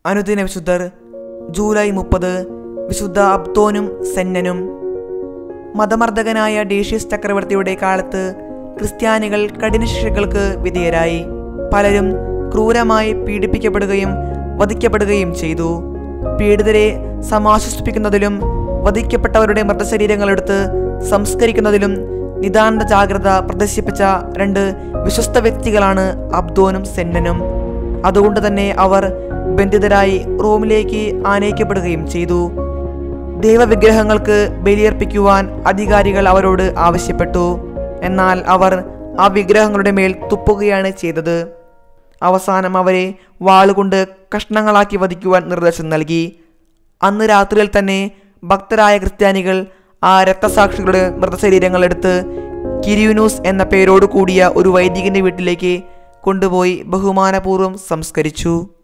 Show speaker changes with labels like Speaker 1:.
Speaker 1: അനുദിന വിശുദ്ധർ ജൂലൈ മുപ്പത് വിശുദ്ധ അബ്ദോനും സെന്നനും മതമർദ്ദകനായ ഡേഷ്യസ് ചക്രവർത്തിയുടെ കാലത്ത് ക്രിസ്ത്യാനികൾ കഠിന ശിക്ഷകൾക്ക് വിധേയരായി പലരും ക്രൂരമായി പീഡിപ്പിക്കപ്പെടുകയും വധിക്കപ്പെടുകയും ചെയ്തു പീഡിതരെ സമാശ്വസിപ്പിക്കുന്നതിലും വധിക്കപ്പെട്ടവരുടെ മൃതശരീരങ്ങളെടുത്ത് സംസ്കരിക്കുന്നതിലും നിതാന്ത ജാഗ്രത പ്രദർശിപ്പിച്ച രണ്ട് വിശ്വസ്ത വ്യക്തികളാണ് അബ്ദോനും സെന്നനും അതുകൊണ്ട് തന്നെ അവർ ബന്ധിതരായി റോമിലേക്ക് ആനയിക്കപ്പെടുകയും ചെയ്തു ദൈവവിഗ്രഹങ്ങൾക്ക് ബലിയർപ്പിക്കുവാൻ അധികാരികൾ അവരോട് ആവശ്യപ്പെട്ടു എന്നാൽ അവർ ആ വിഗ്രഹങ്ങളുടെ മേൽ തുപ്പുകയാണ് ചെയ്തത് അവസാനം അവരെ വാളുകൊണ്ട് കഷ്ണങ്ങളാക്കി വധിക്കുവാൻ നിർദ്ദേശം നൽകി അന്ന് രാത്രിയിൽ തന്നെ ഭക്തരായ ക്രിസ്ത്യാനികൾ ആ രക്തസാക്ഷികളുടെ മൃതശരീരങ്ങൾ എടുത്ത് കിരിയൂനൂസ് എന്ന പേരോട് കൂടിയ ഒരു വൈദികന്റെ വീട്ടിലേക്ക് കൊണ്ടുപോയി ബഹുമാനപൂർവ്വം സംസ്കരിച്ചു